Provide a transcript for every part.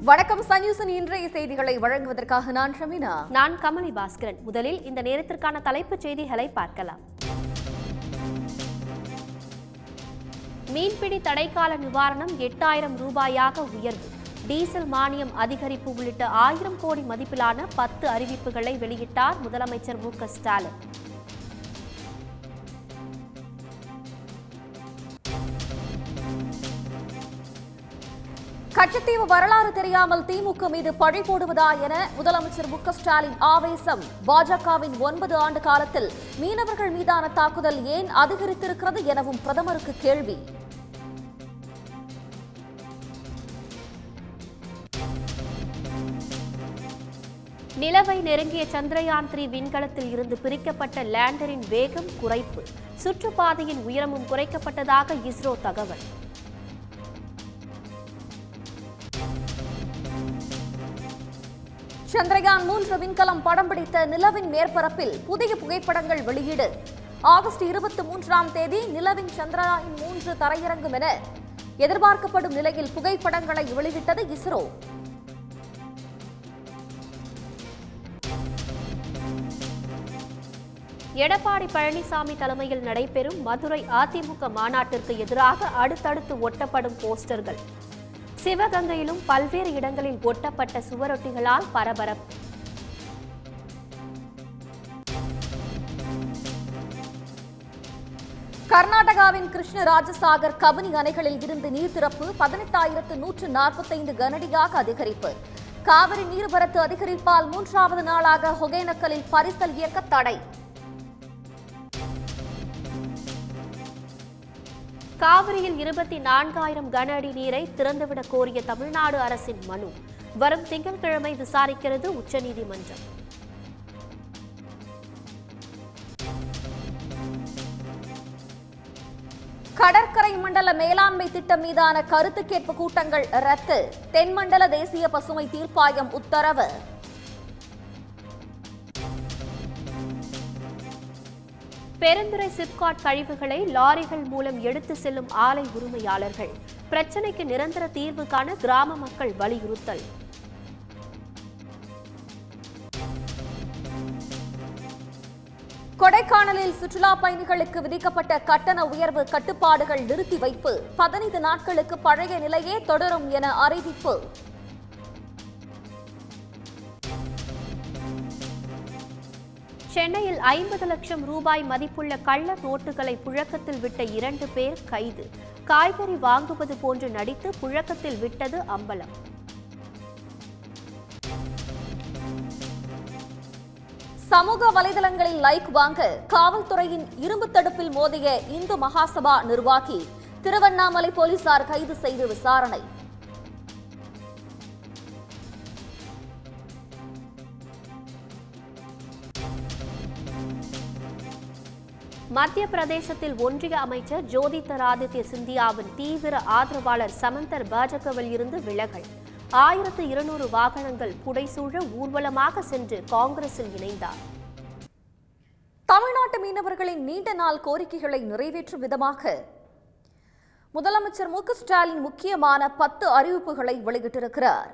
வணக்கம் சன்யூசன் இன்றைய செய்திகளை வழங்குவதற்காக நான் ஷமினா நான் கமலி பாஸ்கரன் முதலில் இந்த நேரத்திற்கான தலைப்புச் செய்திகளை பார்க்கலாம் மீன்பிடி தடைக்கால நிவாரணம் எட்டாயிரம் ரூபாயாக உயர்வு டீசல் மானியம் அதிகரிப்பு உள்ளிட்ட ஆயிரம் கோடி மதிப்பிலான பத்து அறிவிப்புகளை வெளியிட்டார் முதலமைச்சர் மு க ஸ்டாலின் கச்சத்தீவு வரலாறு தெரியாமல் திமுக மீது பழி போடுவதா என முதலமைச்சர் மு க ஸ்டாலின் ஆவேசம் பாஜகவின் ஒன்பது ஆண்டு காலத்தில் மீனவர்கள் மீதான தாக்குதல் ஏன் அதிகரித்திருக்கிறது எனவும் பிரதமருக்கு கேள்வி நிலவை நெருங்கிய சந்திரயான் த்ரீ விண்கலத்தில் இருந்து பிரிக்கப்பட்ட லேண்டரின் வேகம் குறைப்பு சுற்றுப்பாதையின் உயரமும் குறைக்கப்பட்டதாக இஸ்ரோ தகவல் சந்திரயான் மூன்று விண்கலம் படம் பிடித்த நிலவின் மேற்பரப்பில் புதிய புகைப்படங்கள் வெளியீடு ஆகஸ்ட் இருபத்தி மூன்றாம் தேதி நிலவின் சந்திரயான் மூன்று தரையிறங்கும் என எதிர்பார்க்கப்படும் நிலையில் புகைப்படங்களை வெளியிட்டது இஸ்ரோ எடப்பாடி பழனிசாமி தலைமையில் நடைபெறும் மதுரை அதிமுக மாநாட்டிற்கு எதிராக அடுத்தடுத்து ஒட்டப்படும் போஸ்டர்கள் சிவகங்கையிலும் பல்வேறு இடங்களில் ஒட்டப்பட்ட சுவரொட்டிகளால் பரபரப்பு கர்நாடகாவின் கிருஷ்ண ராஜசாகர் கபினி அணைகளில் இருந்து நீர் திறப்பு பதினெட்டாயிரத்து நூற்று நாற்பத்தைந்து கனடியாக அதிகரிப்பு காவிரி நீர்வரத்து அதிகரிப்பால் மூன்றாவது நாளாக ஒகேனக்கலில் பரிசல் இயக்க தடை காவிரியில் இருபத்தி நான்காயிரம் கன அடி நீரை திறந்துவிடக் கோரிய தமிழ்நாடு அரசின் மனு வரும் திங்கட்கிழமை விசாரிக்கிறது உச்சநீதிமன்றம் கடற்கரை மண்டல மேலாண்மை திட்டம் மீதான கருத்து கேட்பு கூட்டங்கள் ரத்து தென்மண்டல தேசிய பசுமை தீர்ப்பாயம் உத்தரவு பெருந்துறை சிப்காட் கழிவுகளை லாரிகள் மூலம் எடுத்து செல்லும் ஆலை உரிமையாளர்கள் பிரச்சினைக்கு நிரந்தர தீர்வு காண கிராம மக்கள் வலியுறுத்தல் கொடைக்கானலில் சுற்றுலா பயணிகளுக்கு விதிக்கப்பட்ட கட்டண உயர்வு கட்டுப்பாடுகள் நிறுத்தி வைப்பு பதினைந்து நாட்களுக்கு பழைய நிலையே தொடரும் என அறிவிப்பு சென்னையில் ஐம்பது லட்சம் ரூபாய் மதிப்புள்ள கள்ள நோட்டுகளை புழக்கத்தில் விட்ட இரண்டு பேர் கைது காய்கறி வாங்குவது போன்று நடித்து புழக்கத்தில் விட்டது அம்பலம் சமூக வலைதளங்களில் லைக் வாங்க காவல்துறையின் இரும்பு தடுப்பில் மோதிய இந்து மகாசபா நிர்வாகி திருவண்ணாமலை போலீசார் கைது செய்து விசாரணை மத்திய பிரதேசத்தில் ஒன்றிய அமைச்சர் ஜோதித்தராதித்ய சிந்தியாவின் தீவிர ஆதரவாளர் சமந்தர் பாஜகவில் இருந்து விலகல் ஆயிரத்து இருநூறு வாகனங்கள் புடைசூழ ஊர்வலமாக சென்று காங்கிரஸில் இணைந்தார் தமிழ்நாட்டு மீனவர்களின் நீண்ட நாள் கோரிக்கைகளை நிறைவேற்றும் விதமாக முதலமைச்சர் மு க ஸ்டாலின் முக்கியமான பத்து அறிவிப்புகளை வெளியிட்டிருக்கிறார்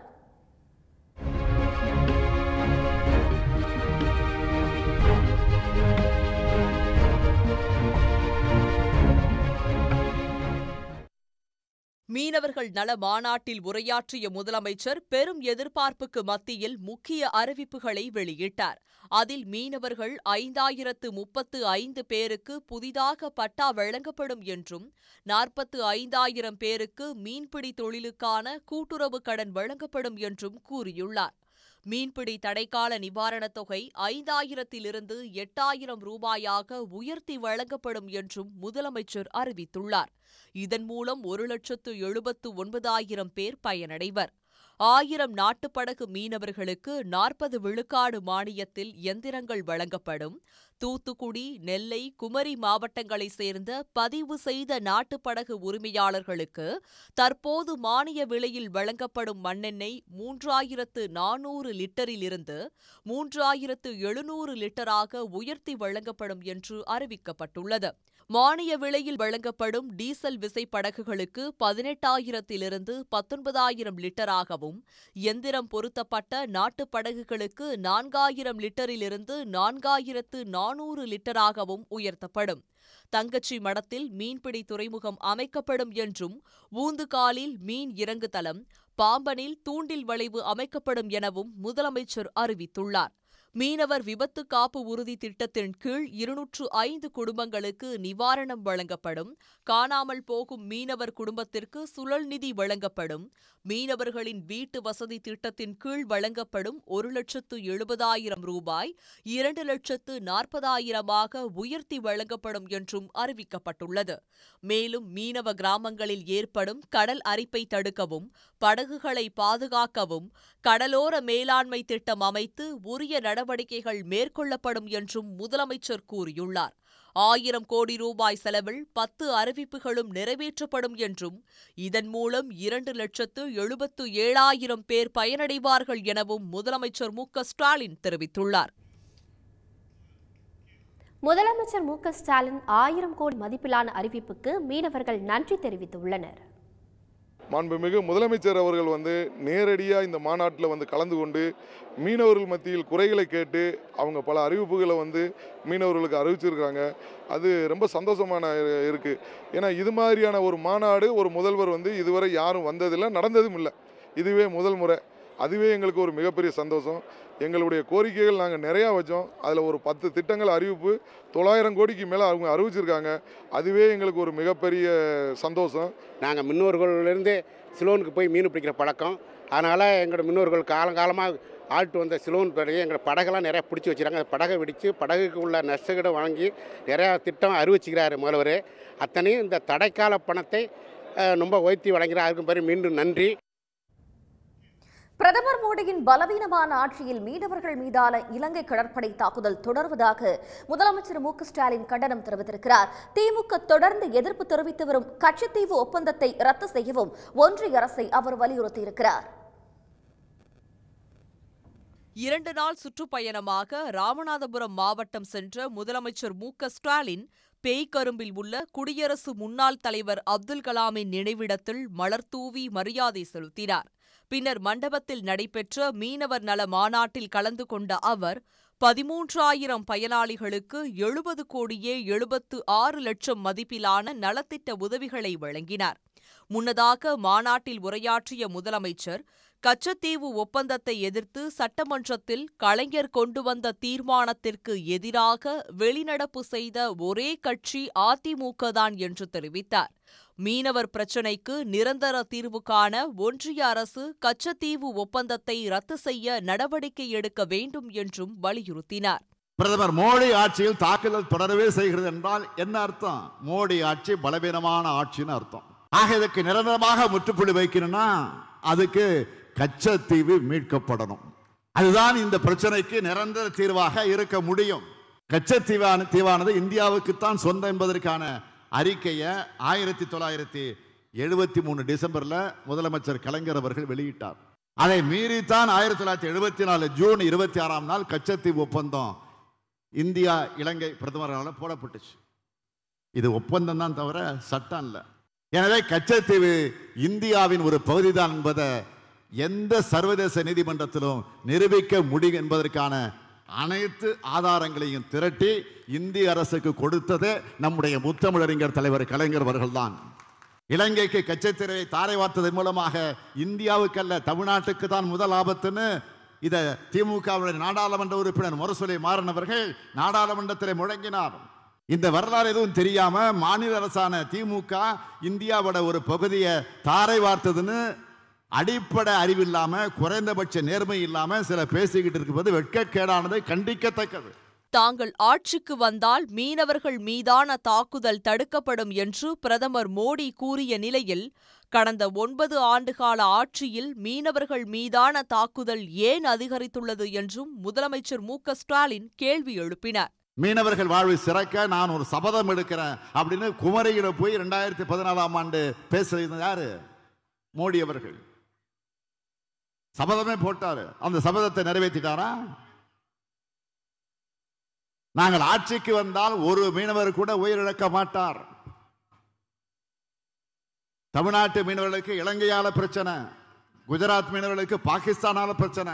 மீனவர்கள் நல மாநாட்டில் உரையாற்றிய முதலமைச்சர் பெரும் எதிர்பார்ப்புக்கு மத்தியில் முக்கிய அறிவிப்புகளை வெளியிட்டார் அதில் மீனவர்கள் ஐந்தாயிரத்து முப்பத்து ஐந்து பேருக்கு புதிதாக பட்டா வழங்கப்படும் என்றும் நாற்பத்து ஐந்தாயிரம் பேருக்கு மீன்பிடி தொழிலுக்கான கூட்டுறவு கடன் வழங்கப்படும் என்றும் கூறியுள்ளார் மீன்பிடி தடைக்கால நிவாரணத் தொகை ஐந்தாயிரத்திலிருந்து எட்டாயிரம் ரூபாயாக உயர்த்தி வழங்கப்படும் என்றும் முதலமைச்சர் அறிவித்துள்ளார் இதன் மூலம் ஒரு லட்சத்து எழுபத்து ஒன்பதாயிரம் பேர் பயனடைவர் ஆயிரம் நாட்டுப்படகு மீனவர்களுக்கு நாற்பது விழுக்காடு மானியத்தில் எந்திரங்கள் வழங்கப்படும் தூத்துக்குடி நெல்லை குமரி மாவட்டங்களைச் சேர்ந்த பதிவு செய்த நாட்டுப்படகு உரிமையாளர்களுக்கு தற்போது மானிய விலையில் வழங்கப்படும் மண்ணெண்ணெய் மூன்றாயிரத்து நானூறு லிட்டரிலிருந்து மூன்றாயிரத்து எழுநூறு லிட்டராக உயர்த்தி வழங்கப்படும் என்று அறிவிக்கப்பட்டுள்ளது மானிய விலையில் வழங்கப்படும் டீசல் விசைப்படகுகளுக்கு பதினெட்டாயிரத்திலிருந்து பத்தொன்பதாயிரம் லிட்டராகவும் எந்திரம் பொருத்தப்பட்ட நாட்டுப் படகுகளுக்கு நான்காயிரம் லிட்டரிலிருந்து நான்காயிரத்து நானூறு லிட்டராகவும் உயர்த்தப்படும் தங்கச்சி மடத்தில் மீன்பிடி துறைமுகம் அமைக்கப்படும் என்றும் ஊந்துகாலில் மீன் இறங்கு தளம் பாம்பனில் தூண்டில் வளைவு அமைக்கப்படும் எனவும் முதலமைச்சர் அறிவித்துள்ளார் மீனவர் விபத்து காப்பு உறுதி திட்டத்தின் கீழ் இருநூற்று ஐந்து குடும்பங்களுக்கு நிவாரணம் வழங்கப்படும் காணாமல் போகும் மீனவர் குடும்பத்திற்கு சுழல் நிதி வழங்கப்படும் மீனவர்களின் வீட்டு வசதி திட்டத்தின் கீழ் வழங்கப்படும் ஒரு லட்சத்து எழுபதாயிரம் ரூபாய் இரண்டு லட்சத்து நாற்பதாயிரமாக உயர்த்தி வழங்கப்படும் என்றும் அறிவிக்கப்பட்டுள்ளது மேலும் மீனவ கிராமங்களில் ஏற்படும் கடல் அரிப்பை தடுக்கவும் படகுகளை பாதுகாக்கவும் கடலோர மேலாண்மை திட்டம் அமைத்து உரிய நடவடிக்கைகள் மேற்கொள்ளப்படும் என்றும் முதலமைச்சர் கூறியுள்ளார் ஆயிரம் கோடி ரூபாய் செலவில் பத்து அறிவிப்புகளும் நிறைவேற்றப்படும் என்றும் இதன் மூலம் இரண்டு லட்சத்து எழுபத்து ஏழாயிரம் பேர் பயனடைவார்கள் எனவும் முதலமைச்சர் மு க ஸ்டாலின் தெரிவித்துள்ளார் முதலமைச்சர் மு க ஸ்டாலின் ஆயிரம் கோடி மதிப்பிலான அறிவிப்புக்கு மீனவர்கள் நன்றி தெரிவித்துள்ளனர் மாண்புமிகு முதலமைச்சர் அவர்கள் வந்து நேரடியாக இந்த மாநாட்டில் வந்து கலந்து கொண்டு மீனவர்கள் மத்தியில் குறைகளை கேட்டு அவங்க பல அறிவிப்புகளை வந்து மீனவர்களுக்கு அறிவிச்சிருக்காங்க அது ரொம்ப சந்தோஷமான இருக்குது ஏன்னா இது மாதிரியான ஒரு மாநாடு ஒரு முதல்வர் வந்து இதுவரை யாரும் வந்ததில்லை நடந்ததும் இல்லை இதுவே முதல் முறை அதுவே எங்களுக்கு ஒரு மிகப்பெரிய சந்தோஷம் எங்களுடைய கோரிக்கைகள் நாங்கள் நிறையா வச்சோம் அதில் ஒரு பத்து திட்டங்கள் அறிவிப்பு தொள்ளாயிரம் கோடிக்கு மேலே அவங்க அறிவிச்சிருக்காங்க அதுவே எங்களுக்கு ஒரு மிகப்பெரிய சந்தோஷம் நாங்கள் முன்னோர்களிலிருந்து சிலோனுக்கு போய் மீன் பிடிக்கிற பழக்கம் அதனால் எங்களோட முன்னோர்கள் காலங்காலமாக ஆள்ட்டு வந்த சிலோன் பிறகு எங்களோட படகெல்லாம் நிறையா பிடிச்சி வச்சுருக்காங்க அந்த படகை வெடித்து படகுக்கு உள்ள நஷ்டகீடை வாங்கி நிறையா திட்டம் அறிவிச்சுக்கிறாரு முதல்வர் அத்தனையும் இந்த தடைக்கால பணத்தை அஹ், ரொம்ப உயர்த்தி வழங்குகிறார் அதுக்கு பிறகு மீண்டும் நன்றி பிரதமர் மோடியின் பலவீனமான ஆட்சியில் மீனவர்கள் மீதான இலங்கை கடற்படை தாக்குதல் தொடர்வதாக முதலமைச்சர் மு க ஸ்டாலின் கண்டனம் தெரிவித்திருக்கிறார் திமுக தொடர்ந்து எதிர்ப்பு தெரிவித்து வரும் கச்சத்தீவு ஒப்பந்தத்தை ரத்து செய்யவும் ஒன்றிய அரசை அவர் வலியுறுத்தியிருக்கிறார் இரண்டு நாள் சுற்றுப்பயணமாக ராமநாதபுரம் மாவட்டம் சென்ற முதலமைச்சர் மு க ஸ்டாலின் பேய்கரும்பில் உள்ள குடியரசு முன்னாள் தலைவர் அப்துல் கலாமின் நினைவிடத்தில் மலர்தூவி மரியாதை செலுத்தினார் பின்னர் மண்டபத்தில் நடைபெற்ற மீனவர் நல மாநாட்டில் கலந்து கொண்ட அவர் பதிமூன்றாயிரம் பயனாளிகளுக்கு எழுபது கோடியே எழுபத்து ஆறு லட்சம் மதிப்பிலான நலத்திட்ட உதவிகளை வழங்கினார் முன்னதாக மாநாட்டில் உரையாற்றிய முதலமைச்சர் கச்சத்தீவு ஒப்பந்தத்தை எதிர்த்து சட்டமன்றத்தில் கலைஞர் கொண்டு வந்த தீர்மானத்திற்கு எதிராக வெளிநடப்பு செய்த ஒரே கட்சி அதிமுக தான் என்று தெரிவித்தார் மீனவர் பிரச்சினைக்கு நிரந்தர தீர்வு காண ஒன்றிய அரசு கச்சத்தீவு ஒப்பந்தத்தை ரத்து செய்ய நடவடிக்கை எடுக்க வேண்டும் என்றும் வலியுறுத்தினார் பிரதமர் மோடி ஆட்சியில் தாக்குதல் தொடரவே செய்கிறது என்றால் என்ன அர்த்தம் மோடி ஆட்சி பலவீனமான ஆட்சின்னு அர்த்தம் ஆக இதுக்கு நிரந்தரமாக முற்றுப்புள்ளி வைக்கணும்னா அதுக்கு கச்சத்தீவு மீட்கப்படணும் அதுதான் இந்த பிரச்சனைக்கு நிரந்தர தீர்வாக இருக்க முடியும் கச்சத்தீவான தீவானது இந்தியாவுக்குத்தான் சொந்தம் என்பதற்கான அறிக்கையை ஆயிரத்தி தொள்ளாயிரத்தி எழுபத்தி மூணு டிசம்பர்ல முதலமைச்சர் கலைஞர் அவர்கள் வெளியிட்டார் அதை மீறித்தான் ஆயிரத்தி தொள்ளாயிரத்தி எழுபத்தி நாலு ஜூன் இருபத்தி ஆறாம் நாள் கச்சத்தீவு ஒப்பந்தம் இந்தியா இலங்கை பிரதமரால் போடப்பட்டுச்சு இது ஒப்பந்தம் தான் தவிர சட்டம் இல்லை எனவே கச்சத்தீவு இந்தியாவின் ஒரு பகுதிதான் என்பதை எந்த சர்வதேச நீதிமன்றத்திலும் நிரூபிக்க முடியும் என்பதற்கான அனைத்து ஆதாரங்களையும் திரட்டி இந்திய அரசுக்கு கொடுத்ததே நம்முடைய முத்தமிழறிஞர் தலைவர் கலைஞர் அவர்கள்தான் இலங்கைக்கு கச்சத்தீவை தாரை வார்த்ததன் மூலமாக இந்தியாவுக்கல்ல தமிழ்நாட்டுக்கு தான் முதல் ஆபத்துன்னு இதை திமுகவுடைய நாடாளுமன்ற உறுப்பினர் முரசொலி மாறன் அவர்கள் நாடாளுமன்றத்தில் முழங்கினார் இந்த வரலாறு எதுவும் தெரியாம மாநில அரசான திமுக இந்தியாவோட ஒரு பகுதியை தாரை வார்த்ததுன்னு அடிப்படை அறிவில்லாம குறைந்தபட்ச நேர்மை இல்லாம சில பேசிக்கிட்டு இருப்பது வெட்கக்கேடானது கண்டிக்கத்தக்கது தாங்கள் ஆட்சிக்கு வந்தால் மீனவர்கள் மீதான தாக்குதல் தடுக்கப்படும் என்று பிரதமர் மோடி கூறிய நிலையில் கடந்த ஒன்பது ஆண்டுகால ஆட்சியில் மீனவர்கள் மீதான தாக்குதல் ஏன் அதிகரித்துள்ளது என்றும் முதலமைச்சர் மு க ஸ்டாலின் கேள்வி எழுப்பினார் மீனவர்கள் வாழ்வு சிறக்க நான் ஒரு சபதம் எடுக்கிறேன் அப்படின்னு குமரியில போய் ரெண்டாயிரத்தி பதினாலாம் ஆண்டு பேசுறது யாரு மோடி அவர்கள் சபதமே போட்டாரு அந்த சபதத்தை நிறைவேற்றிட்டாரா நாங்கள் ஆட்சிக்கு வந்தால் ஒரு மீனவர் கூட உயிரிழக்க மாட்டார் தமிழ்நாட்டு மீனவர்களுக்கு இலங்கையால பிரச்சனை குஜராத் மீனவர்களுக்கு பாகிஸ்தானால பிரச்சனை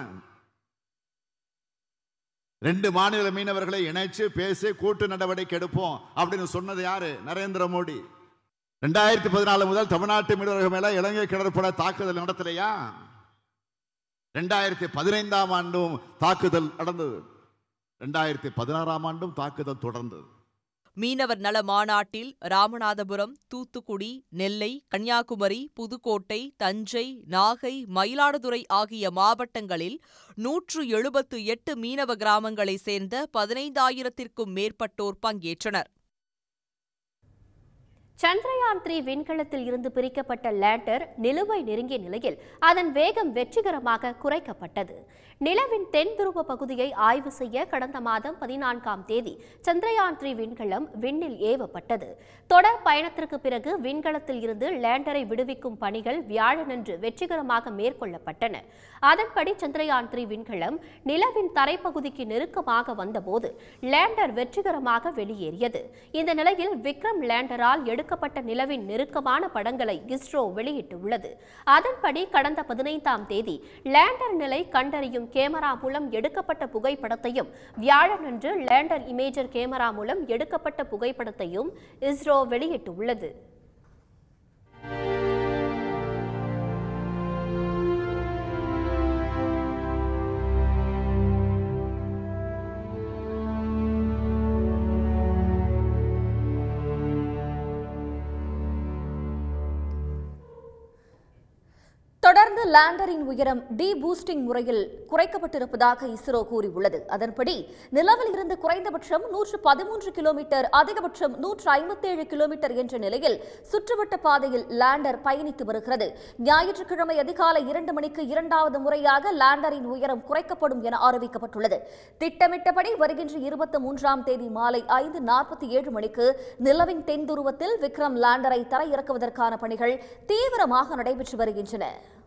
ரெண்டு மாநில மீனவர்களை இணைச்சு பேசி கூட்டு நடவடிக்கை எடுப்போம் அப்படின்னு சொன்னது யாரு நரேந்திர மோடி ரெண்டாயிரத்தி பதினாலு முதல் தமிழ்நாட்டு மீனவர்கள் மேல இலங்கை கடற்படை தாக்குதல் நடத்தலையா ரெண்டாயிரத்தி பதினைந்தாம் ஆண்டும் தாக்குதல் நடந்தது ரெண்டாயிரத்தி பதினாறாம் ஆண்டும் தாக்குதல் தொடர்ந்தது மீனவர் நல மாநாட்டில் ராமநாதபுரம் தூத்துக்குடி நெல்லை கன்னியாகுமரி புதுக்கோட்டை தஞ்சை நாகை மயிலாடுதுறை ஆகிய மாவட்டங்களில் நூற்று எழுபத்து எட்டு மீனவ கிராமங்களைச் சேர்ந்த பதினைந்தாயிரத்திற்கும் மேற்பட்டோர் பங்கேற்றனர் சந்திரயான் த்ரீ விண்கலத்தில் இருந்து பிரிக்கப்பட்ட லேண்டர் நிலுவை நெருங்கிய நிலையில் அதன் வேகம் வெற்றிகரமாக குறைக்கப்பட்டது நிலவின் தென் துருவ பகுதியை ஆய்வு செய்ய கடந்த மாதம் பதினான்காம் தேதி சந்திரயான் த்ரீ விண்கலம் விண்ணில் ஏவப்பட்டது தொடர் பயணத்திற்கு பிறகு விண்கலத்தில் இருந்து லேண்டரை விடுவிக்கும் பணிகள் வியாழனன்று வெற்றிகரமாக மேற்கொள்ளப்பட்டன அதன்படி சந்திரயான் த்ரீ விண்கலம் நிலவின் தரைப்பகுதிக்கு நெருக்கமாக வந்தபோது லேண்டர் வெற்றிகரமாக வெளியேறியது இந்த நிலையில் விக்ரம் லேண்டரால் எடுக்கப்பட்ட நிலவின் நெருக்கமான படங்களை இஸ்ரோ வெளியிட்டுள்ளது அதன்படி கடந்த பதினைந்தாம் தேதி லேண்டர் நிலை கண்டறியும் கேமரா மூலம் எடுக்கப்பட்ட புகைப்படத்தையும் வியாழனன்று லேண்டர் இமேஜர் கேமரா மூலம் எடுக்கப்பட்ட புகைப்படத்தையும் இஸ்ரோ வெளியிட்டுள்ளது தொடர்ந்து லேண்டரின் உயரம் டி பூஸ்டிங் முறையில் குறைக்கப்பட்டிருப்பதாக இஸ்ரோ கூறியுள்ளது அதன்படி நிலவில் இருந்து குறைந்தபட்சம் நூற்று பதிமூன்று கிலோமீட்டர் அதிகபட்சம் நூற்று ஐம்பத்தேழு கிலோமீட்டர் என்ற நிலையில் சுற்றுவட்ட பாதையில் லேண்டர் பயணித்து வருகிறது ஞாயிற்றுக்கிழமை அதிகாலை இரண்டு மணிக்கு இரண்டாவது முறையாக லேண்டரின் உயரம் குறைக்கப்படும் என அறிவிக்கப்பட்டுள்ளது திட்டமிட்டபடி வருகின்ற இருபத்தி மூன்றாம் தேதி மாலை ஐந்து நாற்பத்தி ஏழு மணிக்கு நிலவின் தென் துருவத்தில் விக்ரம் லேண்டரை தரையிறக்குவதற்கான பணிகள் தீவிரமாக நடைபெற்று வருகின்றன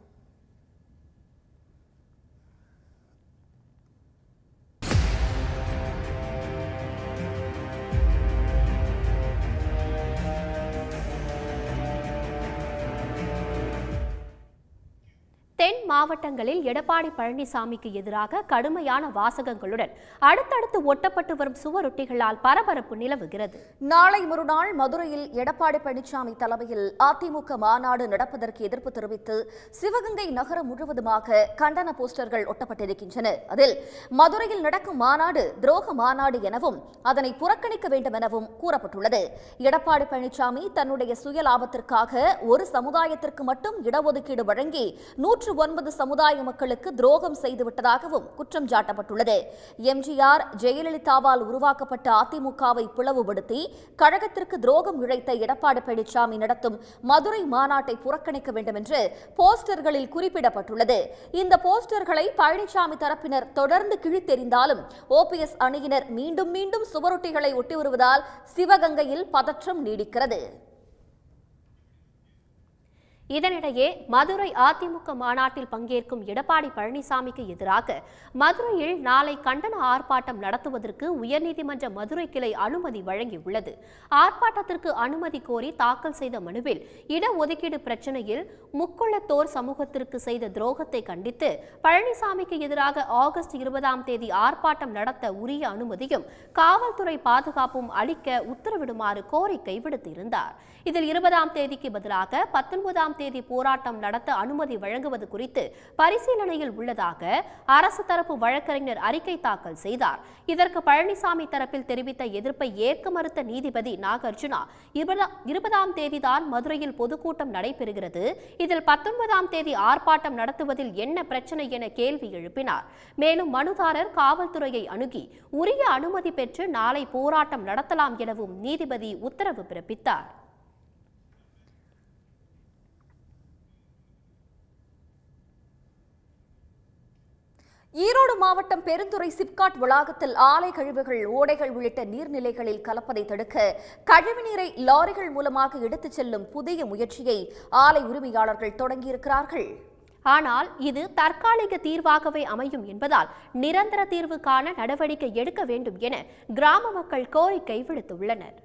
தென் மாவட்டங்களில் எடப்பாடி பழனிசாமிக்கு எதிராக கடுமையான வாசகங்களுடன் அடுத்தடுத்து ஒட்டப்பட்டு வரும் சுவரொட்டிகளால் பரபரப்பு நிலவுகிறது நாளை மறுநாள் மதுரையில் எடப்பாடி பழனிசாமி தலைமையில் அதிமுக மாநாடு நடப்பதற்கு எதிர்ப்பு தெரிவித்து சிவகங்கை நகரம் முழுவதுமாக கண்டன போஸ்டர்கள் ஒட்டப்பட்டிருக்கின்றன அதில் மதுரையில் நடக்கும் மாநாடு துரோக மாநாடு எனவும் அதனை புறக்கணிக்க வேண்டும் எனவும் கூறப்பட்டுள்ளது எடப்பாடி பழனிசாமி தன்னுடைய சுய லாபத்திற்காக ஒரு சமுதாயத்திற்கு மட்டும் இடஒதுக்கீடு வழங்கி நூற்று ஒன்பது சமுதாய மக்களுக்கு துரோகம் செய்துவிட்டதாகவும் குற்றம் சாட்டப்பட்டுள்ளது எம்ஜிஆர் ஜெயலலிதாவால் உருவாக்கப்பட்ட அதிமுகவை பிளவுபடுத்தி கழகத்திற்கு துரோகம் இழைத்த எடப்பாடி பழனிசாமி நடத்தும் மதுரை மாநாட்டை புறக்கணிக்க வேண்டும் என்று போஸ்டர்களில் குறிப்பிடப்பட்டுள்ளது இந்த போஸ்டர்களை பழனிசாமி தரப்பினர் தொடர்ந்து கிழித்தெறிந்தாலும் ஓபிஎஸ் அணியினர் மீண்டும் மீண்டும் சுவரொட்டிகளை ஒட்டி வருவதால் சிவகங்கையில் பதற்றம் நீடிக்கிறது இதனிடையே மதுரை அதிமுக மாநாட்டில் பங்கேற்கும் எடப்பாடி பழனிசாமிக்கு எதிராக மதுரையில் நாளை கண்டன ஆர்ப்பாட்டம் நடத்துவதற்கு உயர்நீதிமன்ற மதுரை கிளை அனுமதி வழங்கியுள்ளது ஆர்ப்பாட்டத்திற்கு அனுமதி கோரி தாக்கல் செய்த மனுவில் இடஒதுக்கீடு பிரச்சனையில் முக்குளத்தோர் சமூகத்திற்கு செய்த துரோகத்தை கண்டித்து பழனிசாமிக்கு எதிராக ஆகஸ்ட் இருபதாம் தேதி ஆர்ப்பாட்டம் நடத்த உரிய அனுமதியும் காவல்துறை பாதுகாப்பும் அளிக்க உத்தரவிடுமாறு கோரிக்கை விடுத்திருந்தார் இதில் இருபதாம் தேதிக்கு பதிலாக பத்தொன்பதாம் தேதி போராட்டம் நடத்த அனுமதி வழங்குவது குறித்து பரிசீலனையில் உள்ளதாக அரசு தரப்பு வழக்கறிஞர் அறிக்கை தாக்கல் செய்தார் இதற்கு பழனிசாமி தரப்பில் தெரிவித்த எதிர்ப்பை ஏற்க மறுத்த நீதிபதி நாகார்ஜுனா இருபதா- இருபதாம் தேதிதான் மதுரையில் பொதுக்கூட்டம் நடைபெறுகிறது இதில் பத்தொன்பதாம் தேதி ஆர்ப்பாட்டம் நடத்துவதில் என்ன பிரச்சனை என கேள்வி எழுப்பினார் மேலும் மனுதாரர் காவல்துறையை அணுகி உரிய அனுமதி பெற்று நாளை போராட்டம் நடத்தலாம் எனவும் நீதிபதி உத்தரவு பிறப்பித்தார் ஈரோடு மாவட்டம் பெருந்துறை சிப்காட் வளாகத்தில் ஆலை கழிவுகள் ஓடைகள் உள்ளிட்ட நீர்நிலைகளில் கலப்பதை தடுக்க கழிவுநீரை லாரிகள் மூலமாக எடுத்துச் செல்லும் புதிய முயற்சியை ஆலை உரிமையாளர்கள் தொடங்கியிருக்கிறார்கள் ஆனால் இது தற்காலிக தீர்வாகவே அமையும் என்பதால் நிரந்தர தீர்வு காண நடவடிக்கை எடுக்க வேண்டும் என கிராம மக்கள் கோரிக்கை விடுத்துள்ளனர்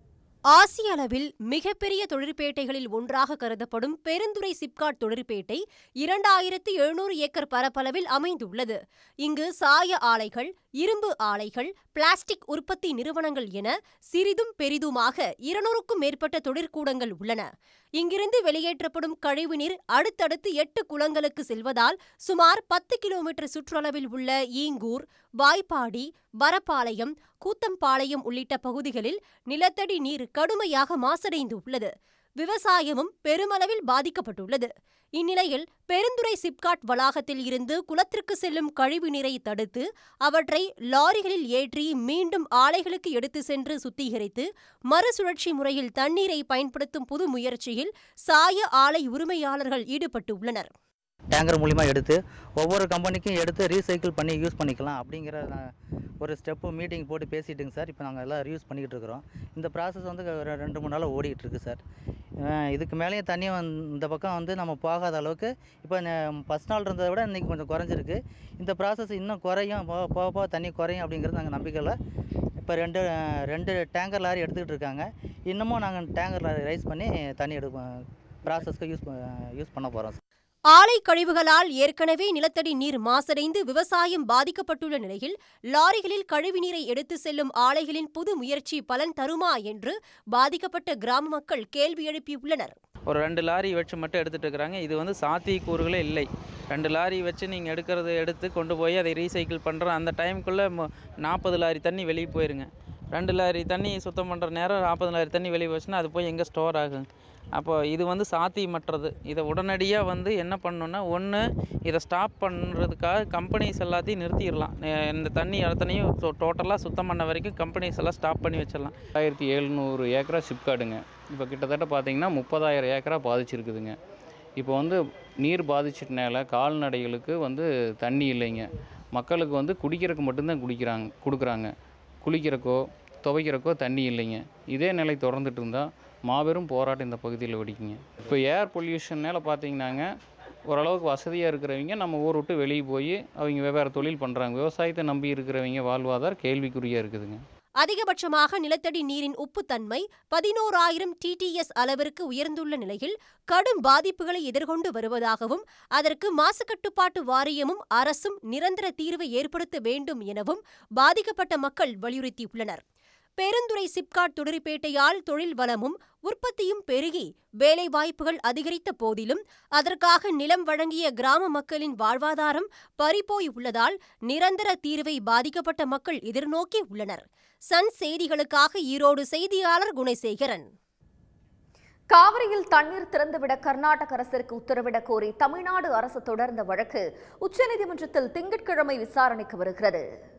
ஆசிய அளவில் மிகப்பெரிய தொழிற்பேட்டைகளில் ஒன்றாக கருதப்படும் பெருந்துறை சிப்காட் தொழிற்பேட்டை இரண்டாயிரத்து எழுநூறு ஏக்கர் பரப்பளவில் அமைந்துள்ளது இங்கு சாய ஆலைகள் இரும்பு ஆலைகள் பிளாஸ்டிக் உற்பத்தி நிறுவனங்கள் என சிறிதும் பெரிதுமாக இருநூறுக்கும் மேற்பட்ட தொழிற்கூடங்கள் உள்ளன இங்கிருந்து வெளியேற்றப்படும் கழிவுநீர் அடுத்தடுத்து எட்டு குளங்களுக்கு செல்வதால் சுமார் பத்து கிலோமீட்டர் சுற்றளவில் உள்ள ஈங்கூர் வாய்ப்பாடி வரப்பாளையம் கூத்தம்பாளையம் உள்ளிட்ட பகுதிகளில் நிலத்தடி நீர் கடுமையாக மாசடைந்து உள்ளது விவசாயமும் பெருமளவில் பாதிக்கப்பட்டுள்ளது இந்நிலையில் பெருந்துறை சிப்காட் வளாகத்தில் இருந்து குளத்திற்கு செல்லும் கழிவு நீரை தடுத்து அவற்றை லாரிகளில் ஏற்றி மீண்டும் ஆலைகளுக்கு எடுத்து சென்று சுத்திகரித்து மறுசுழற்சி முறையில் தண்ணீரை பயன்படுத்தும் புது முயற்சியில் சாய ஆலை உரிமையாளர்கள் ஈடுபட்டுள்ளனர் டேங்கர் மூலிமா எடுத்து ஒவ்வொரு கம்பெனிக்கும் எடுத்து ரீசைக்கிள் பண்ணி யூஸ் பண்ணிக்கலாம் அப்படிங்கிற நான் ஒரு ஸ்டெப்பு மீட்டிங் போட்டு பேசிட்டுங்க சார் இப்போ நாங்கள் எல்லாம் யூஸ் பண்ணிக்கிட்டு இருக்கிறோம் இந்த ப்ராசஸ் வந்து ஒரு ரெண்டு மூணு நாளாக ஓடிக்கிட்டு இருக்கு சார் அஹ் இதுக்கு மேலேயும் தண்ணி வந்து இந்த பக்கம் வந்து நம்ம போகாத அளவுக்கு இப்போ ஃபஸ்ட் நாள் இருந்ததை விட இன்றைக்கி கொஞ்சம் குறைஞ்சிருக்கு இந்த ப்ராசஸ் இன்னும் குறையும் போக போக போக தண்ணி குறையும் அப்படிங்கிறது நாங்கள் நம்பிக்கையில் இப்போ ரெண்டு ரெண்டு டேங்கர் லாரி எடுத்துக்கிட்டு இருக்காங்க இன்னமும் நாங்கள் டேங்கர் லாரி ரைஸ் பண்ணி தண்ணி எடுப்போம் ப்ராசஸ்க்கு யூஸ் யூஸ் பண்ண போகிறோம் ஆலை கழிவுகளால் ஏற்கனவே நிலத்தடி நீர் மாசடைந்து விவசாயம் பாதிக்கப்பட்டுள்ள நிலையில் லாரிகளில் கழிவுநீரை எடுத்து செல்லும் ஆலைகளின் புது முயற்சி பலன் தருமா என்று பாதிக்கப்பட்ட கிராம மக்கள் கேள்வி எழுப்பியுள்ளனர் ஒரு ரெண்டு லாரி வச்சு மட்டும் எடுத்துகிட்டு இருக்கிறாங்க இது வந்து சாத்தியக்கூறுகளே இல்லை ரெண்டு லாரி வச்சு நீங்கள் எடுக்கிறது எடுத்து கொண்டு போய் அதை ரீசைக்கிள் பண்ணுற அந்த டைமுக்குள்ளே நாற்பது லாரி தண்ணி வெளியே போயிருங்க ரெண்டு லாரி தண்ணி சுத்தம் பண்ணுற நேரம் நாற்பது லாரி தண்ணி வெளியே போச்சுன்னா அது போய் எங்கே ஸ்டோர் ஆகும் அப்போ இது வந்து சாத்தியமற்றது இதை உடனடியாக வந்து என்ன பண்ணணுன்னா ஒன்று இதை ஸ்டாப் பண்ணுறதுக்காக கம்பெனிஸ் எல்லாத்தையும் நிறுத்திடலாம் நே- இந்த தண்ணி அத்தனையும் டோட்டலாக சுத்தம் பண்ண வரைக்கும் கம்பெனிஸ் எல்லாம் ஸ்டாப் பண்ணி வச்சிடலாம் ஆயிரத்தி எழுநூறு ஏக்கரா சிப்காடுங்க இப்போ கிட்டத்தட்ட பார்த்தீங்கன்னா முப்பதாயிரம் ஏக்கரா பாதிச்சிருக்குதுங்க இப்போ வந்து நீர் பாதிச்சிட்டனால கால்நடைகளுக்கு வந்து தண்ணி இல்லைங்க மக்களுக்கு வந்து குடிக்கிறதுக்கு மட்டும்தான் குடிக்கிறாங்க கொடுக்குறாங்க குளிக்கிறக்கோ துவைக்கிறக்கோ தண்ணி இல்லைங்க இதே நிலை தொடர்ந்துட்டு இருந்தால் மாபெரும் போராட்டம் இந்த பகுதியில் வெடிக்குங்க இப்போ ஏர் பொல்யூஷன்னால பார்த்தீங்கன்னாங்க ஓரளவுக்கு வசதியாக இருக்கிறவங்க நம்ம ஊர் விட்டு வெளியே போய் அவங்க வெவ்வேறு தொழில் பண்ணுறாங்க விவசாயத்தை நம்பி இருக்கிறவங்க வாழ்வாதாரம் கேள்விக்குறியாக இருக்குதுங்க அதிகபட்சமாக நிலத்தடி நீரின் உப்புத்தன்மை பதினோராயிரம் டிடிஎஸ் அளவிற்கு உயர்ந்துள்ள நிலையில் கடும் பாதிப்புகளை எதிர்கொண்டு வருவதாகவும் அதற்கு மாசு கட்டுப்பாட்டு வாரியமும் அரசும் நிரந்தர தீர்வை ஏற்படுத்த வேண்டும் எனவும் பாதிக்கப்பட்ட மக்கள் வலியுறுத்தியுள்ளனர் பெருந்துறை சிப்காட் தொழிற்பேட்டையால் தொழில் வளமும் உற்பத்தியும் பெருகி வேலைவாய்ப்புகள் அதிகரித்த போதிலும் அதற்காக நிலம் வழங்கிய கிராம மக்களின் வாழ்வாதாரம் பறிபோய் உள்ளதால் நிரந்தர தீர்வை பாதிக்கப்பட்ட மக்கள் எதிர்நோக்கி உள்ளனர் சன் செய்திகளுக்காக ஈரோடு செய்தியாளர் குணசேகரன் காவிரியில் தண்ணீர் திறந்துவிட கர்நாடக அரசிற்கு உத்தரவிடக் கோரி தமிழ்நாடு அரசு தொடர்ந்த வழக்கு உச்சநீதிமன்றத்தில் திங்கட்கிழமை விசாரணைக்கு வருகிறது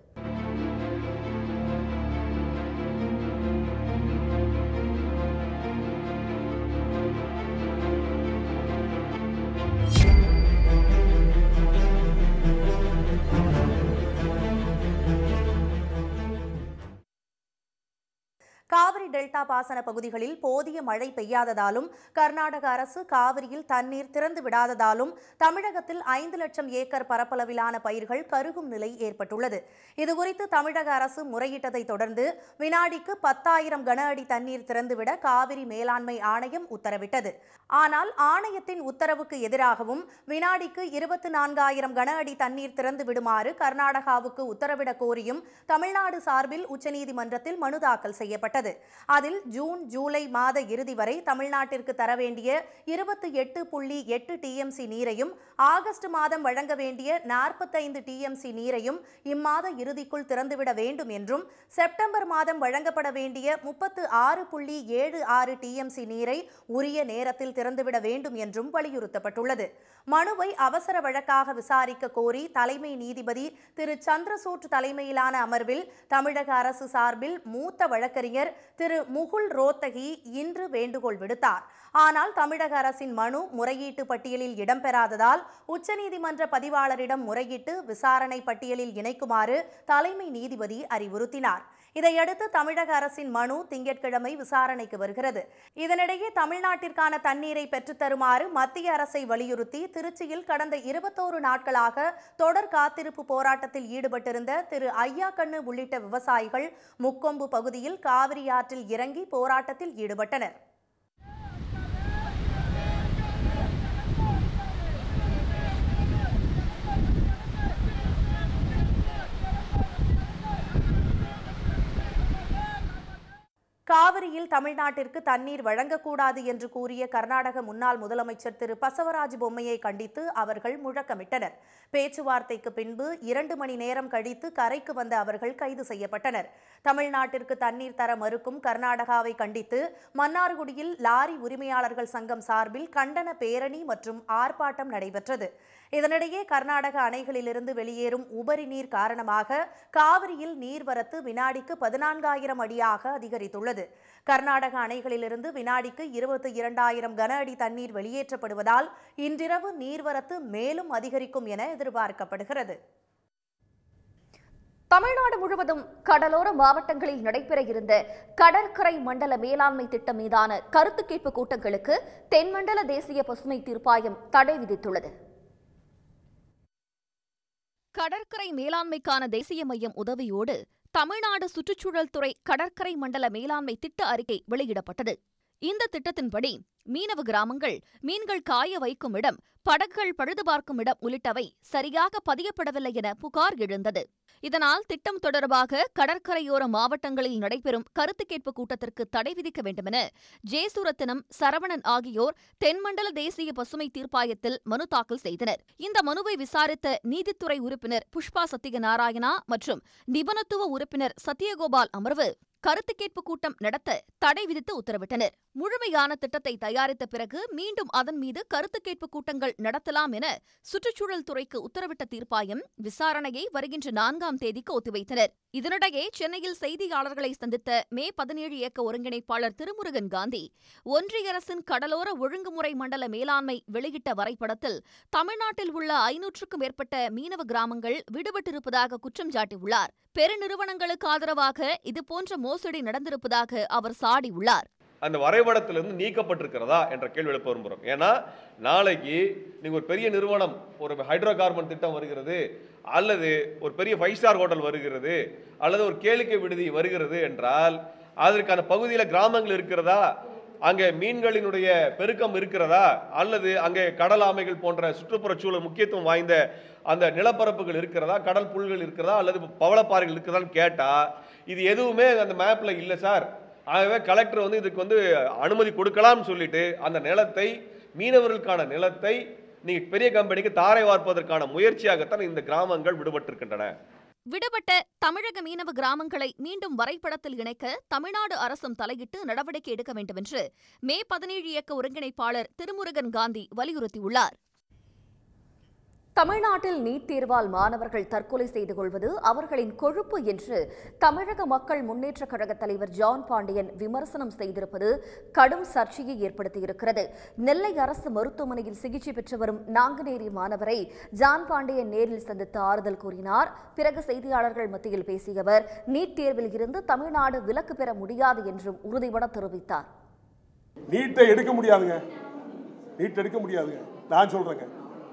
காவிரி டெல்டா பாசன பகுதிகளில் போதிய மழை பெய்யாததாலும் கர்நாடக அரசு காவிரியில் தண்ணீர் திறந்து விடாததாலும் தமிழகத்தில் ஐந்து லட்சம் ஏக்கர் பரப்பளவிலான பயிர்கள் கருகும் நிலை ஏற்பட்டுள்ளது இதுகுறித்து தமிழக அரசு முறையிட்டதை தொடர்ந்து வினாடிக்கு பத்தாயிரம் கன அடி தண்ணீர் திறந்துவிட காவிரி மேலாண்மை ஆணையம் உத்தரவிட்டது ஆனால் ஆணையத்தின் உத்தரவுக்கு எதிராகவும் வினாடிக்கு இருபத்தி நான்காயிரம் கன அடி தண்ணீர் திறந்து விடுமாறு கர்நாடகாவுக்கு உத்தரவிடக் கோரியும் தமிழ்நாடு சார்பில் உச்சநீதிமன்றத்தில் மனு தாக்கல் செய்யப்பட்டது அதில் ஜூன் ஜூலை மாத இறுதி வரை தமிழ்நாட்டிற்கு தர வேண்டிய இருபத்தி எட்டு புள்ளி எட்டு டிஎம்சி நீரையும் ஆகஸ்ட் மாதம் வழங்க வேண்டிய நாற்பத்தைந்து டிஎம்சி நீரையும் இம்மாத இறுதிக்குள் திறந்துவிட வேண்டும் என்றும் செப்டம்பர் மாதம் வழங்கப்பட வேண்டிய முப்பத்து ஆறு புள்ளி ஏழு ஆறு டிஎம்சி நீரை உரிய நேரத்தில் திறந்துவிட வேண்டும் என்றும் வலியுறுத்தப்பட்டுள்ளது மனுவை அவசர வழக்காக விசாரிக்க கோரி தலைமை நீதிபதி திரு சந்திரசூட் தலைமையிலான அமர்வில் தமிழக அரசு சார்பில் மூத்த வழக்கறிஞர் திரு முகுல் ரோத்தகி இன்று வேண்டுகோள் விடுத்தார் ஆனால் தமிழக அரசின் மனு முறையீட்டு பட்டியலில் இடம்பெறாததால் உச்சநீதிமன்ற பதிவாளரிடம் முறையிட்டு விசாரணை பட்டியலில் இணைக்குமாறு தலைமை நீதிபதி அறிவுறுத்தினார் இதையடுத்து தமிழக அரசின் மனு திங்கட்கிழமை விசாரணைக்கு வருகிறது இதனிடையே தமிழ்நாட்டிற்கான தண்ணீரை பெற்றுத்தருமாறு மத்திய அரசை வலியுறுத்தி திருச்சியில் கடந்த இருபத்தோரு நாட்களாக தொடர் காத்திருப்பு போராட்டத்தில் ஈடுபட்டிருந்த திரு ஐயாக்கண்ணு உள்ளிட்ட விவசாயிகள் முக்கொம்பு பகுதியில் காவிரி ஆற்றில் இறங்கி போராட்டத்தில் ஈடுபட்டனர் காவிரியில் தமிழ்நாட்டிற்கு தண்ணீர் வழங்கக்கூடாது என்று கூறிய கர்நாடக முன்னாள் முதலமைச்சர் திரு பசவராஜ் பொம்மையை கண்டித்து அவர்கள் முழக்கமிட்டனர் பேச்சுவார்த்தைக்கு பின்பு இரண்டு மணி நேரம் கழித்து கரைக்கு வந்த அவர்கள் கைது செய்யப்பட்டனர் தமிழ்நாட்டிற்கு தண்ணீர் தர மறுக்கும் கர்நாடகாவை கண்டித்து மன்னார்குடியில் லாரி உரிமையாளர்கள் சங்கம் சார்பில் கண்டன பேரணி மற்றும் ஆர்ப்பாட்டம் நடைபெற்றது இதனிடையே கர்நாடக அணைகளிலிருந்து வெளியேறும் உபரி நீர் காரணமாக காவிரியில் நீர்வரத்து வினாடிக்கு பதினான்காயிரம் அடியாக அதிகரித்துள்ளது கர்நாடக அணைகளிலிருந்து வினாடிக்கு இருபத்தி இரண்டாயிரம் கன அடி தண்ணீர் வெளியேற்றப்படுவதால் இன்றிரவு நீர்வரத்து மேலும் அதிகரிக்கும் என எதிர்பார்க்கப்படுகிறது தமிழ்நாடு முழுவதும் கடலோர மாவட்டங்களில் நடைபெற இருந்த கடற்கரை மண்டல மேலாண்மை திட்டம் மீதான கருத்து கேட்பு கூட்டங்களுக்கு தென்மண்டல தேசிய பசுமை தீர்ப்பாயம் தடை விதித்துள்ளது கடற்கரை மேலாண்மைக்கான தேசிய மையம் உதவியோடு தமிழ்நாடு சுற்றுச்சூழல் துறை கடற்கரை மண்டல மேலாண்மை திட்ட அறிக்கை வெளியிடப்பட்டது இந்த திட்டத்தின்படி மீனவ கிராமங்கள் மீன்கள் காய வைக்கும் இடம் படகுகள் பழுது பார்க்கும் இடம் உள்ளிட்டவை சரியாக பதியப்படவில்லை என புகார் எழுந்தது இதனால் திட்டம் தொடர்பாக கடற்கரையோர மாவட்டங்களில் நடைபெறும் கருத்து கேட்பு கூட்டத்திற்கு தடை விதிக்க வேண்டுமென ஜேசுரத்தினம் சரவணன் ஆகியோர் தென்மண்டல தேசிய பசுமை தீர்ப்பாயத்தில் மனு தாக்கல் செய்தனர் இந்த மனுவை விசாரித்த நீதித்துறை உறுப்பினர் புஷ்பா சத்தியநாராயணா மற்றும் நிபுணத்துவ உறுப்பினர் சத்யகோபால் அமர்வு கருத்து கேட்பு கூட்டம் நடத்த தடை விதித்து உத்தரவிட்டனர் முழுமையான திட்டத்தை தயாரித்த பிறகு மீண்டும் அதன் மீது கருத்து கேட்பு கூட்டங்கள் நடத்தலாம் என சுற்றுச்சூழல் துறைக்கு உத்தரவிட்ட தீர்ப்பாயம் விசாரணையை வருகின்ற நான்காம் தேதிக்கு ஒத்திவைத்தனர் இதனிடையே சென்னையில் செய்தியாளர்களை சந்தித்த மே பதினேழு இயக்க ஒருங்கிணைப்பாளர் திருமுருகன் காந்தி ஒன்றிய அரசின் கடலோர ஒழுங்குமுறை மண்டல மேலாண்மை வெளியிட்ட வரைபடத்தில் தமிழ்நாட்டில் உள்ள ஐநூற்றுக்கும் மேற்பட்ட மீனவ கிராமங்கள் விடுபட்டிருப்பதாக குற்றம் சாட்டியுள்ளார் பெருநிறுவனங்களுக்கு ஆதரவாக இதுபோன்ற மோசடி நடந்திருப்பதாக அவர் சாடியுள்ளார் அந்த வரைபடத்திலிருந்து நீக்கப்பட்டிருக்கிறதா என்ற கேள்வி எழுப்ப விரும்புகிறோம் ஏன்னா நாளைக்கு நீங்கள் ஒரு பெரிய நிறுவனம் ஒரு ஹைட்ரோ கார்பன் திட்டம் வருகிறது அல்லது ஒரு பெரிய ஃபைவ் ஸ்டார் ஹோட்டல் வருகிறது அல்லது ஒரு கேளிக்கை விடுதி வருகிறது என்றால் அதற்கான பகுதியில் கிராமங்கள் இருக்கிறதா அங்கே மீன்களினுடைய பெருக்கம் இருக்கிறதா அல்லது அங்கே கடல் ஆமைகள் போன்ற சுற்றுப்புறச் சூழல் முக்கியத்துவம் வாய்ந்த அந்த நிலப்பரப்புகள் இருக்கிறதா கடல் புல்கள் இருக்கிறதா அல்லது பவளப்பாறைகள் இருக்கிறதான்னு கேட்டால் இது எதுவுமே அந்த மேப்பில் இல்லை சார் ஆகவே கலெக்டர் வந்து இதுக்கு வந்து அனுமதி கொடுக்கலாம்னு சொல்லிட்டு அந்த நிலத்தை மீனவர்களுக்கான நிலத்தை நீங்க பெரிய கம்பெனிக்கு தாரை வார்ப்பதற்கான முயற்சியாகத்தான் இந்த கிராமங்கள் விடுபட்டிருக்கின்றன விடுபட்ட தமிழக மீனவ கிராமங்களை மீண்டும் வரைபடத்தில் இணைக்க தமிழ்நாடு அரசும் தலையிட்டு நடவடிக்கை எடுக்க வேண்டுமென்று மே பதினேழு இயக்க ஒருங்கிணைப்பாளர் திருமுருகன் காந்தி வலியுறுத்தியுள்ளார் தமிழ்நாட்டில் நீட் தேர்வால் மாணவர்கள் தற்கொலை செய்து கொள்வது அவர்களின் கொழுப்பு என்று தமிழக மக்கள் முன்னேற்றக் கழக தலைவர் ஜான் பாண்டியன் விமர்சனம் செய்திருப்பது கடும் சர்ச்சையை ஏற்படுத்தியிருக்கிறது நெல்லை அரசு மருத்துவமனையில் சிகிச்சை பெற்று வரும் நாங்குநேரி மாணவரை ஜான் பாண்டியன் நேரில் சந்தித்து ஆறுதல் கூறினார் பிறகு செய்தியாளர்கள் மத்தியில் பேசிய அவர் நீட் தேர்வில் இருந்து தமிழ்நாடு விலக்கு பெற முடியாது என்றும் உறுதிபட தெரிவித்தார் நீட்டை எடுக்க முடியாதுங்க நீட் எடுக்க முடியாதுங்க நான் சொல்றேங்க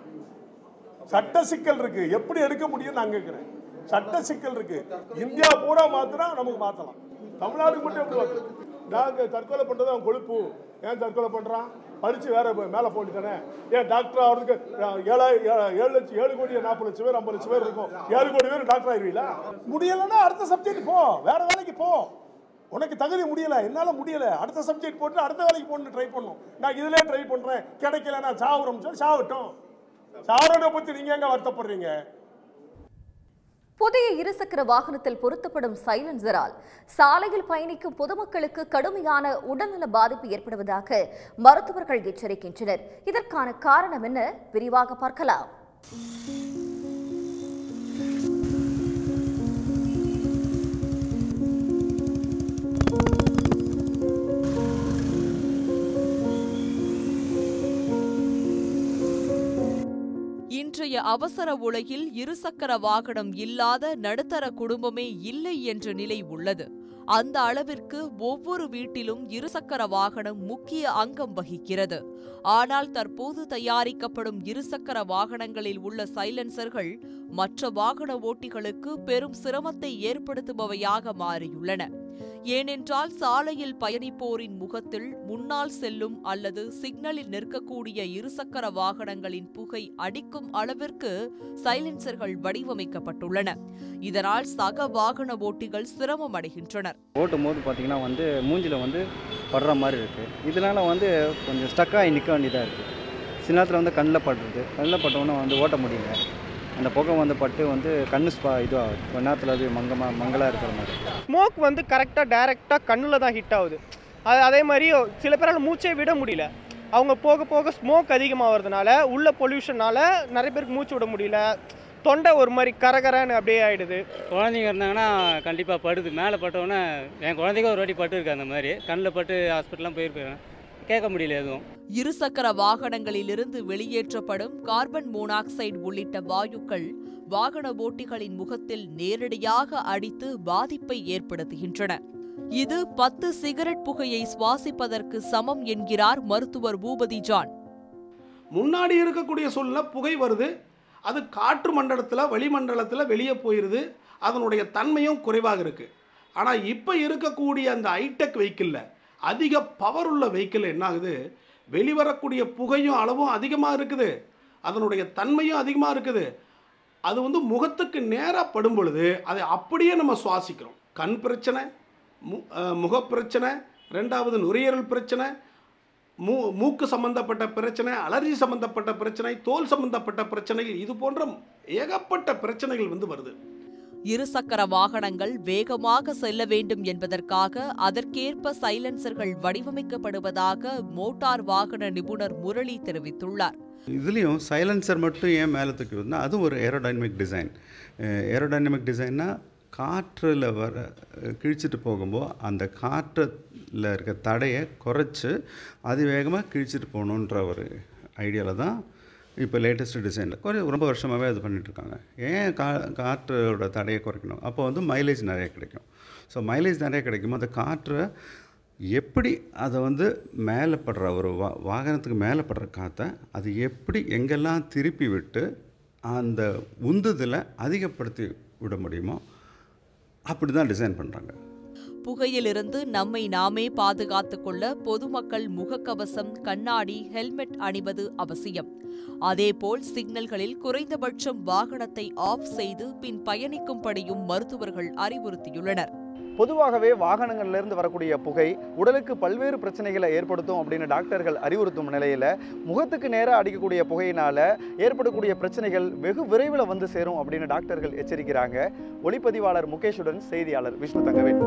சட்ட சிக்கல் இருக்கு எப்படி எடுக்க முடியும் நான் கேட்கிறேன் சட்ட சிக்கல் இருக்கு இந்தியா பூரா மாத்தினா நமக்கு மாத்தலாம் தமிழ்நாடுக்கு மட்டும் எப்படி மாத்தலாம் நாங்க தற்கொலை பண்றது அவன் கொழுப்பு ஏன் தற்கொலை பண்றான் படிச்சு வேற மேல போட்டுதானே ஏன் டாக்டர் ஆகிறதுக்கு ஏழு ஏழு லட்சம் ஏழு கோடி நாற்பது லட்சம் பேர் ஐம்பது லட்சம் பேர் இருக்கும் ஏழு கோடி பேர் டாக்டர் ஆயிருவீங்களா முடியலைன்னா அடுத்த சப்ஜெக்ட் போ வேற வேலைக்கு போ உனக்கு தகுதி முடியல என்னால முடியல அடுத்த சப்ஜெக்ட் போட்டு அடுத்த வேலைக்கு போகணும்னு ட்ரை பண்ணும் நான் இதுலயே ட்ரை பண்றேன் கிடைக்கல நான் சாவுறோம் சொல்லி சாவட்டும் சாவரோட பத்தி நீங்க எங்க வருத்தப்படுறீங்க புதிய இருசக்கர வாகனத்தில் பொருத்தப்படும் சைலன்சரால் சாலையில் பயணிக்கும் பொதுமக்களுக்கு கடுமையான உடல்நல பாதிப்பு ஏற்படுவதாக மருத்துவர்கள் எச்சரிக்கின்றனர் இதற்கான காரணம் என்ன விரிவாக பார்க்கலாம் இன்றைய அவசர உலகில் இருசக்கர வாகனம் இல்லாத நடுத்தர குடும்பமே இல்லை என்ற நிலை உள்ளது அந்த அளவிற்கு ஒவ்வொரு வீட்டிலும் இருசக்கர வாகனம் முக்கிய அங்கம் வகிக்கிறது ஆனால் தற்போது தயாரிக்கப்படும் இருசக்கர வாகனங்களில் உள்ள சைலன்சர்கள் மற்ற வாகன ஓட்டிகளுக்கு பெரும் சிரமத்தை ஏற்படுத்துபவையாக மாறியுள்ளன ஏனென்றால் சாலையில் பயணிப்போரின் முகத்தில் முன்னால் செல்லும் அல்லது சிக்னலில் நிற்கக்கூடிய இருசக்கர வாகனங்களின் புகை அடிக்கும் அளவிற்கு சைலன்சர்கள் வடிவமைக்கப்பட்டுள்ளன இதனால் சக வாகன ஓட்டிகள் சிரமம் அடைகின்றனர் ஓட்டும் போது பார்த்தீங்கன்னா வந்து மூஞ்சில் வந்து படுற மாதிரி இருக்குது இதனால் வந்து கொஞ்சம் ஸ்டக்காகி நிற்க வேண்டியதாக இருக்குது சில நேரத்தில் வந்து கண்ணில் படுறது கண்ணில் பட்டவுடனே வந்து ஓட்ட முடியல அந்த புகை வந்து பட்டு வந்து கண்ணு ஸ்பா இதுவாகுது கொஞ்ச நேரத்தில் அது மங்கமா மங்கலாக இருக்கிற மாதிரி ஸ்மோக் வந்து கரெக்டாக டைரெக்டாக கண்ணில் தான் ஹிட் ஆகுது அது அதே மாதிரி சில பேரால் மூச்சே விட முடியல அவங்க போக போக ஸ்மோக் அதிகமாகிறதுனால உள்ள பொல்யூஷனால நிறைய பேருக்கு மூச்சு விட முடியல தொண்டை ஒரு மாதிரி கரகரன்னு அப்படியே ஆயிடுது குழந்தைங்க இருந்தாங்கன்னா கண்டிப்பாக படுது மேலே பட்டவுடனே என் குழந்தைக்கு ஒரு வாட்டி பட்டுருக்கு அந்த மாதிரி கண்ணில் பட்டு ஹாஸ்பிட்டலாம் போயிருப்பேன் கேட்க முடியல எதுவும் இருசக்கர வாகனங்களிலிருந்து வெளியேற்றப்படும் கார்பன் மோனாக்சைடு உள்ளிட்ட வாயுக்கள் வாகன ஓட்டிகளின் முகத்தில் நேரடியாக அடித்து பாதிப்பை ஏற்படுத்துகின்றன இது பத்து சிகரெட் புகையை சுவாசிப்பதற்கு சமம் என்கிறார் மருத்துவர் பூபதி ஜான் முன்னாடி இருக்கக்கூடிய சூழ்நிலை புகை வருது அது காற்று மண்டலத்தில் வளிமண்டலத்தில் வெளியே போயிடுது அதனுடைய தன்மையும் குறைவாக இருக்குது ஆனால் இப்போ இருக்கக்கூடிய அந்த ஹைடெக் வெஹிக்கிளில் அதிக பவர் உள்ள வெஹிக்கிள் என்ன ஆகுது வெளிவரக்கூடிய புகையும் அளவும் அதிகமாக இருக்குது அதனுடைய தன்மையும் அதிகமாக இருக்குது அது வந்து முகத்துக்கு நேராக படும் பொழுது அதை அப்படியே நம்ம சுவாசிக்கிறோம் கண் பிரச்சனை மு அஹ் முகப் பிரச்சனை ரெண்டாவது நுரையீரல் பிரச்சனை மூ மூக்கு சம்பந்தப்பட்ட பிரச்சனை அலர்ஜி சம்பந்தப்பட்ட பிரச்சனை தோல் சம்பந்தப்பட்ட பிரச்சனைகள் இது போன்ற ஏகப்பட்ட பிரச்சனைகள் வந்து வருது இருசக்கர வாகனங்கள் வேகமாக செல்ல வேண்டும் என்பதற்காக அதற்கேற்ப சைலன்சர்கள் வடிவமைக்கப்படுவதாக மோட்டார் வாகன நிபுணர் முரளி தெரிவித்துள்ளார் இதுலேயும் சைலன்சர் மட்டும் ஏன் மேலே தூக்கி வந்தா அதுவும் ஒரு ஏரோடைனமிக் டிசைன் ஏரோடைனமிக் டிசைன்னா காற்றில் வர அஹ், கிழிச்சிட்டு போகும்போது அந்த காற்றில் இருக்க தடையை குறைச்சி அதிவேகமாக கிழிச்சிட்டு போகணுன்ற ஒரு ஐடியாவில் தான் இப்போ லேட்டஸ்ட் டிசைனில் குறை ரொம்ப வருஷமாகவே அது பண்ணிகிட்ருக்காங்க ஏன் கா காற்றோட தடையை குறைக்கணும் அப்போ வந்து மைலேஜ் நிறைய கிடைக்கும் ஸோ மைலேஜ் நிறைய கிடைக்கும் அந்த காற்றை எப்படி அதை வந்து மேலே படுற ஒரு வா வாகனத்துக்கு மேலே படுற காற்றை அது எப்படி எங்கெல்லாம் திருப்பி விட்டு அந்த உந்துதலை அதிகப்படுத்தி விட முடியுமோ அப்படி தான் டிசைன் பண்ணுறாங்க புகையிலிருந்து நம்மை நாமே பாதுகாத்துக் கொள்ள பொதுமக்கள் முகக்கவசம் கண்ணாடி ஹெல்மெட் அணிவது அவசியம் அதேபோல் சிக்னல்களில் குறைந்தபட்சம் வாகனத்தை ஆஃப் செய்து பின் பயணிக்கும்படியும் மருத்துவர்கள் அறிவுறுத்தியுள்ளனர் பொதுவாகவே வாகனங்கள்லேருந்து வரக்கூடிய புகை உடலுக்கு பல்வேறு பிரச்சனைகளை ஏற்படுத்தும் அப்படின்னு டாக்டர்கள் அறிவுறுத்தும் நிலையில் முகத்துக்கு நேராக அடிக்கக்கூடிய புகையினால் ஏற்படக்கூடிய பிரச்சனைகள் வெகு விரைவில் வந்து சேரும் அப்படின்னு டாக்டர்கள் எச்சரிக்கிறாங்க ஒளிப்பதிவாளர் முகேஷுடன் செய்தியாளர் விஷ்ணு தங்கவேல்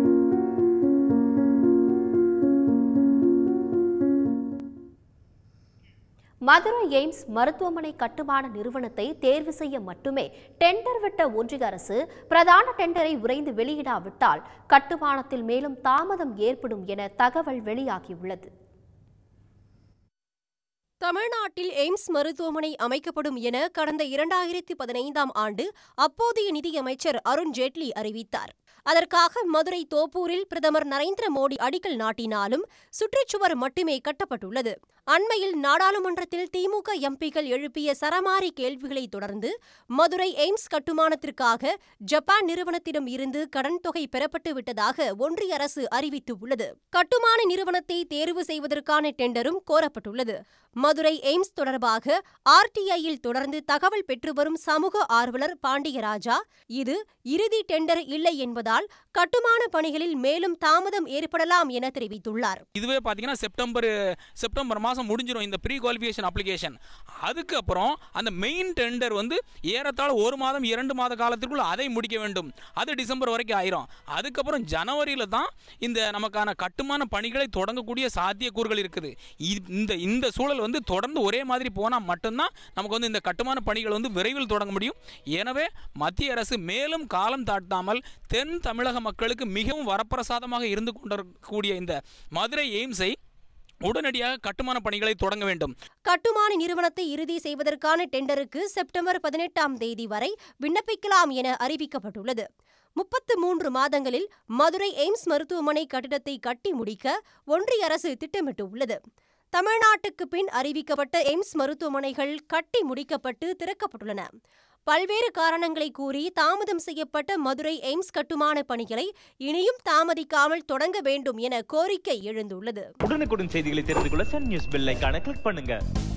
மதுரை எய்ம்ஸ் மருத்துவமனை கட்டுமான நிறுவனத்தை தேர்வு செய்ய மட்டுமே டெண்டர் விட்ட ஒன்றிய அரசு பிரதான டெண்டரை விரைந்து வெளியிடாவிட்டால் கட்டுமானத்தில் மேலும் தாமதம் ஏற்படும் என தகவல் வெளியாகியுள்ளது தமிழ்நாட்டில் எய்ம்ஸ் மருத்துவமனை அமைக்கப்படும் என கடந்த இரண்டாயிரத்தி பதினைந்தாம் ஆண்டு அப்போதைய நிதியமைச்சர் அருண் ஜேட்லி அறிவித்தார் அதற்காக மதுரை தோப்பூரில் பிரதமர் நரேந்திர மோடி அடிக்கல் நாட்டினாலும் சுற்றுச்சுவர் மட்டுமே கட்டப்பட்டுள்ளது அண்மையில் நாடாளுமன்றத்தில் திமுக எம்பிக்கள் எழுப்பிய சரமாரி கேள்விகளை தொடர்ந்து மதுரை எய்ம்ஸ் கட்டுமானத்திற்காக ஜப்பான் நிறுவனத்திடம் இருந்து கடன் தொகை பெறப்பட்டு விட்டதாக ஒன்றிய அரசு அறிவித்துள்ளது கட்டுமான நிறுவனத்தை தேர்வு செய்வதற்கான டெண்டரும் கோரப்பட்டுள்ளது மதுரை எய்ம்ஸ் தொடர்பாக ஆர்டிஐயில் தொடர்ந்து தகவல் பெற்று வரும் சமூக ஆர்வலர் பாண்டியராஜா இது இறுதி டெண்டர் இல்லை என்பதால் கட்டுமான பணிகளில் மேலும் தாமதம் ஏற்படலாம் என தெரிவித்துள்ளார் இதுவே பார்த்தீங்கன்னா செப்டம்பர் செப்டம்பர் மாதம் முடிஞ்சிடும் இந்த ப்ரீ குவாலிஃபிகேஷன் அப்ளிகேஷன் அதுக்கப்புறம் அந்த மெயின் டெண்டர் வந்து ஏறத்தாழ ஒரு மாதம் இரண்டு மாத காலத்திற்குள் அதை முடிக்க வேண்டும் அது டிசம்பர் வரைக்கும் ஆயிரும் அதுக்கப்புறம் ஜனவரியில் தான் இந்த நமக்கான கட்டுமான பணிகளை தொடங்கக்கூடிய சாத்தியக்கூறுகள் இருக்குது இ- இந்த இந்த சூழல் வந்து தொடர்ந்து ஒரே மாதிரி போனால் மட்டும்தான் நமக்கு வந்து இந்த கட்டுமான பணிகள் வந்து விரைவில் தொடங்க முடியும் எனவே மத்திய அரசு மேலும் காலம் தாட்டாமல் தென் தமிழக மக்களுக்கு மிகவும் வரப்பிரசாதமாக இருந்து கொண்டிருக்கக்கூடிய இந்த மதுரை எய்ம்ஸை உடனடியாக கட்டுமான பணிகளை தொடங்க வேண்டும் கட்டுமான நிறுவனத்தை இறுதி செய்வதற்கான டெண்டருக்கு செப்டம்பர் பதினெட்டாம் தேதி வரை விண்ணப்பிக்கலாம் என அறிவிக்கப்பட்டுள்ளது முப்பத்து மூன்று மாதங்களில் மதுரை எய்ம்ஸ் மருத்துவமனை கட்டிடத்தை கட்டி முடிக்க ஒன்றிய அரசு திட்டமிட்டுள்ளது தமிழ்நாட்டுக்கு பின் அறிவிக்கப்பட்ட எய்ம்ஸ் மருத்துவமனைகள் கட்டி முடிக்கப்பட்டு திறக்கப்பட்டுள்ளன பல்வேறு காரணங்களை கூறி தாமதம் செய்யப்பட்ட மதுரை எய்ம்ஸ் கட்டுமான பணிகளை இனியும் தாமதிக்காமல் தொடங்க வேண்டும் என கோரிக்கை எழுந்துள்ளது உடனுக்குடன் செய்திகளை தெரிந்து கொள்ள சன் நியூஸ் பெல் ஐகானை கிளிக் பண்ணுங்க